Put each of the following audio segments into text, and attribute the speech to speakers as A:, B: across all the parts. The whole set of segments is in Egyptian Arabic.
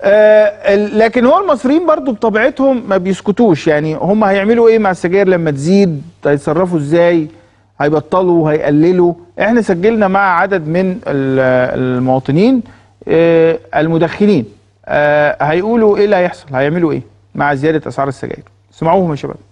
A: آه ال- لكن هو المصريين برضو بطبيعتهم ما بيسكتوش يعني هم هيعملوا ايه مع السجاير لما تزيد هيتصرفوا ازاي هيبطلوا هيقللوا احنا سجلنا مع عدد من ال- المواطنين آه المدخنين آه هيقولوا ايه اللي هيحصل هيعملوا ايه مع زيادة اسعار السجاير اسمعوهم يا شباب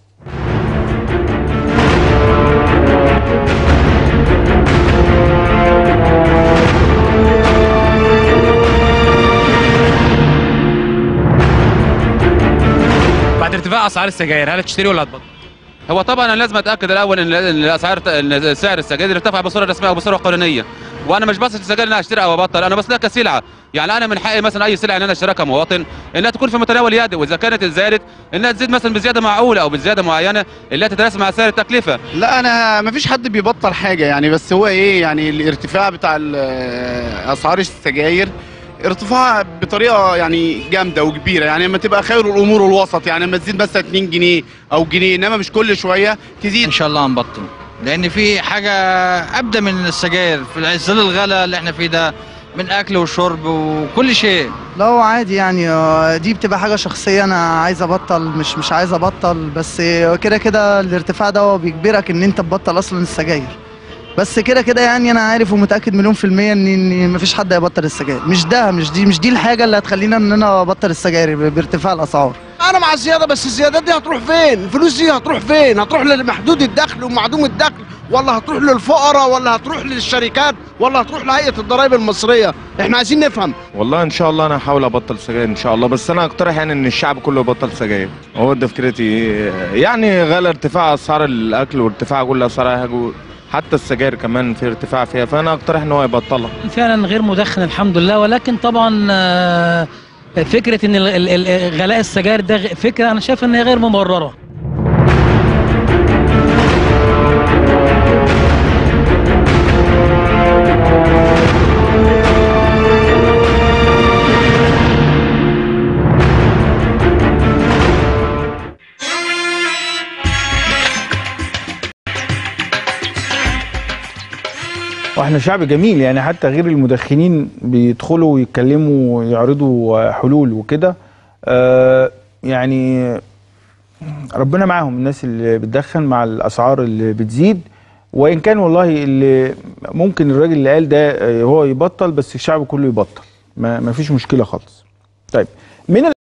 B: بعد ارتفاع اسعار السجاير هل هتشتري ولا هتبطل؟ هو طبعا انا لازم اتاكد الاول ان ان الاسعار ان سعر السجاير ارتفع بصوره رسميه او بصوره قانونيه وانا مش بس السجاير ان انا اشتري او ابطل انا بس لها كسلعه يعني انا من حقي مثلا اي سلعه ان انا اشتريها كمواطن انها تكون في متناول يدي واذا كانت زادت انها تزيد مثلا بزياده معقوله او بزياده معينه اللي هي تتناسب مع سعر التكلفه
C: لا انا ما فيش حد بيبطل حاجه يعني بس هو ايه يعني الارتفاع بتاع ال- اسعار السجاير ارتفاع بطريقه يعني جامده وكبيره يعني لما تبقى خير الامور الوسط يعني لما تزيد بس 2 جنيه او جنيه انما مش كل شويه تزيد
D: ان شاء الله هنبطل لان في حاجه ابدا من السجاير في ظل الغلا اللي احنا فيه ده من اكل وشرب وكل شيء
E: لا هو عادي يعني آه، دي بتبقى حاجة شخصية أنا عايز أبطل مش مش عايز أبطل بس آه، كده كده الارتفاع ده هو بيجبرك إن أنت تبطل أصلا السجاير بس كده كده يعني أنا عارف ومتأكد مليون في المية إن إن مفيش حد هيبطل السجاير مش ده مش دي مش دي الحاجة اللي هتخلينا إن أنا أبطل السجاير ب- بارتفاع الأسعار
F: انا مع الزياده بس الزيادات دي هتروح فين الفلوس دي هتروح فين هتروح لمحدود الدخل ومعدوم الدخل ولا هتروح للفقراء ولا هتروح للشركات ولا هتروح لهيئه الضرائب المصريه احنا عايزين نفهم
G: والله ان شاء الله انا هحاول ابطل سجاير ان شاء الله بس انا اقترح يعني ان الشعب كله يبطل سجاير هو ده فكرتي يعني غلا ارتفاع اسعار الاكل وارتفاع كل اسعار أي حاجة، حتى السجاير كمان في ارتفاع فيها فانا اقترح ان هو يبطلها
H: فعلا غير مدخن الحمد لله ولكن طبعا آه، فكره ان ال- ال- ال- غلاء السجاير ده غ- فكره انا شايف ان هي غير مبرره
A: واحنا شعب جميل يعني حتى غير المدخنين بيدخلوا ويتكلموا ويعرضوا آه، حلول وكده آه يعني ربنا معاهم الناس اللي بتدخن مع الاسعار اللي بتزيد وان كان والله اللي ممكن الراجل اللي قال ده آه، هو يبطل بس الشعب كله يبطل ما ما فيش مشكله خالص طيب من